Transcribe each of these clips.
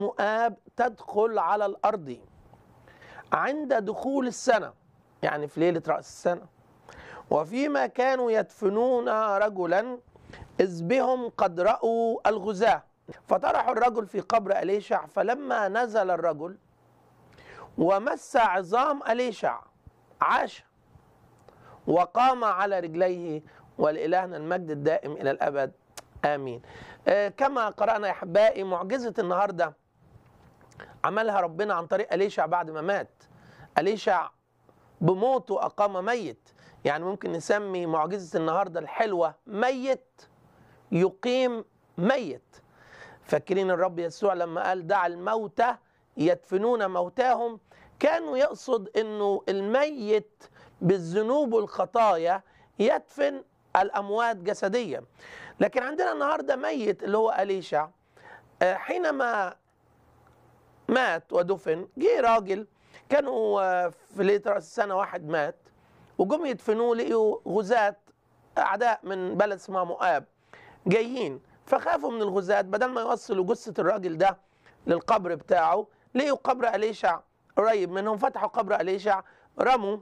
مؤاب تدخل على الأرض عند دخول السنة يعني في ليلة رأس السنة وفيما كانوا يدفنون رجلا إذ بهم قد رأوا الغزاة فطرحوا الرجل في قبر أليشع فلما نزل الرجل ومس عظام أليشع عاش وقام على رجليه ولإلهنا المجد الدائم إلى الأبد آمين آه كما قرأنا يا أحبائي معجزة النهاردة عملها ربنا عن طريق أليشع بعد ما مات أليشع بموته أقام ميت يعني ممكن نسمي معجزة النهاردة الحلوة ميت يقيم ميت فاكرين الرب يسوع لما قال دع الموتى يدفنون موتاهم كانوا يقصد انه الميت بالذنوب والخطايا يدفن الاموات جسديا لكن عندنا النهارده ميت اللي هو اليشع حينما مات ودفن جه راجل كانوا في ليله راس السنه واحد مات وجم يدفنوه لقيوا غزاة اعداء من بلد اسمها مؤاب جايين فخافوا من الغزاة بدل ما يوصلوا جثة الراجل ده للقبر بتاعه لقوا قبر أليشع قريب منهم فتحوا قبر أليشع رموا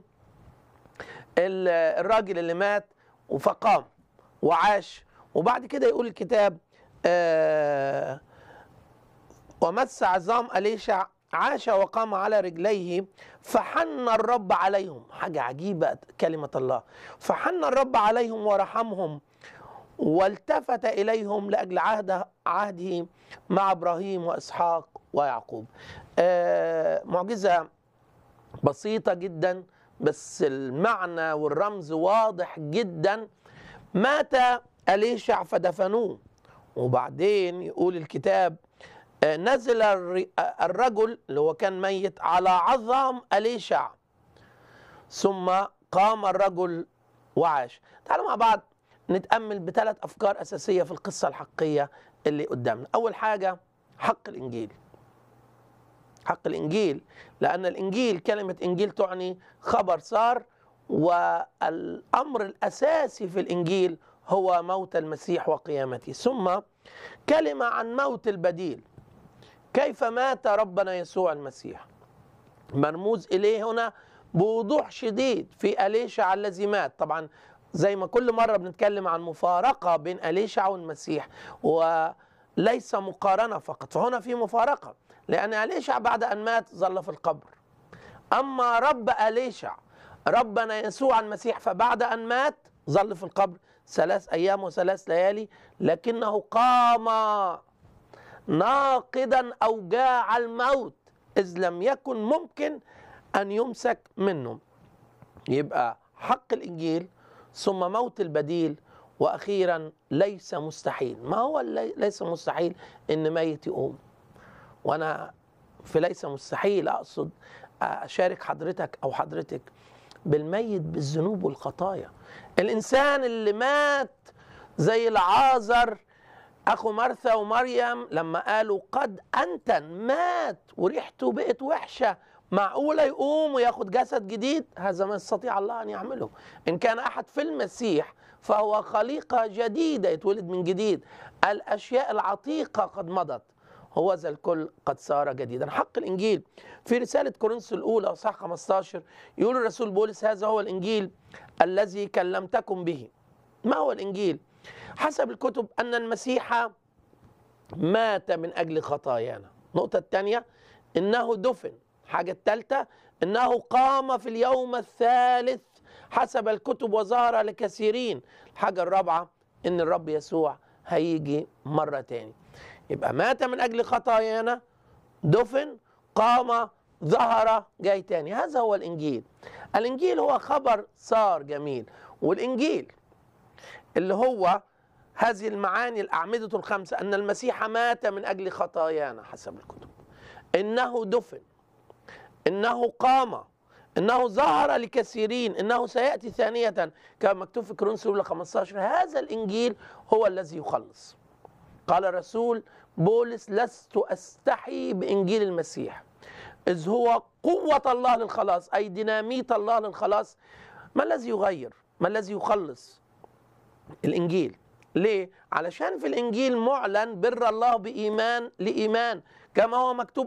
الراجل اللي مات فقام وعاش وبعد كده يقول الكتاب آه ومس عظام أليشع عاش وقام على رجليه فحن الرب عليهم حاجة عجيبة كلمة الله فحن الرب عليهم ورحمهم والتفت إليهم لأجل عهد عهده مع إبراهيم وإسحاق ويعقوب آه معجزة بسيطة جدا بس المعنى والرمز واضح جدا مات أليشع فدفنوه وبعدين يقول الكتاب آه نزل الرجل اللي هو كان ميت على عظام أليشع ثم قام الرجل وعاش تعالوا مع بعض نتأمل بثلاث أفكار أساسية في القصة الحقية اللي قدامنا أول حاجة حق الإنجيل حق الإنجيل لأن الإنجيل كلمة إنجيل تعني خبر صار والأمر الأساسي في الإنجيل هو موت المسيح وقيامته ثم كلمة عن موت البديل كيف مات ربنا يسوع المسيح مرموز إليه هنا بوضوح شديد في أليشع الذي مات طبعا زي ما كل مرة بنتكلم عن مفارقة بين أليشع والمسيح وليس مقارنة فقط فهنا في مفارقة لأن أليشع بعد أن مات ظل في القبر أما رب أليشع ربنا يسوع المسيح فبعد أن مات ظل في القبر ثلاث أيام وثلاث ليالي لكنه قام ناقدا أوجاع الموت إذ لم يكن ممكن أن يمسك منه يبقى حق الإنجيل ثم موت البديل واخيرا ليس مستحيل ما هو ليس مستحيل ان ميت يقوم وانا في ليس مستحيل اقصد اشارك حضرتك او حضرتك بالميت بالذنوب والخطايا الانسان اللي مات زي العازر اخو مرثا ومريم لما قالوا قد انتن مات وريحته بقت وحشه معقولة يقوم وياخد جسد جديد هذا ما يستطيع الله أن يعمله إن كان أحد في المسيح فهو خليقة جديدة يتولد من جديد الأشياء العتيقة قد مضت هو ذا الكل قد صار جديدا حق الإنجيل في رسالة كورنثوس الأولى أصحاح 15 يقول الرسول بولس هذا هو الإنجيل الذي كلمتكم به ما هو الإنجيل حسب الكتب أن المسيح مات من أجل خطايانا النقطة الثانية إنه دفن الحاجة الثالثة إنه قام في اليوم الثالث حسب الكتب وظهر لكثيرين الحاجة الرابعة إن الرب يسوع هيجي مرة تاني يبقى مات من أجل خطايانا دفن قام ظهر جاي تاني هذا هو الإنجيل الإنجيل هو خبر صار جميل والإنجيل اللي هو هذه المعاني الأعمدة الخمسة أن المسيح مات من أجل خطايانا حسب الكتب إنه دفن انه قام انه ظهر لكثيرين انه سياتي ثانيه كما مكتوب في كورنثوس الاولى 15 هذا الانجيل هو الذي يخلص قال الرسول بولس لست استحي بانجيل المسيح اذ هو قوه الله للخلاص اي ديناميت الله للخلاص ما الذي يغير ما الذي يخلص الانجيل ليه علشان في الانجيل معلن بر الله بايمان لايمان كما هو مكتوب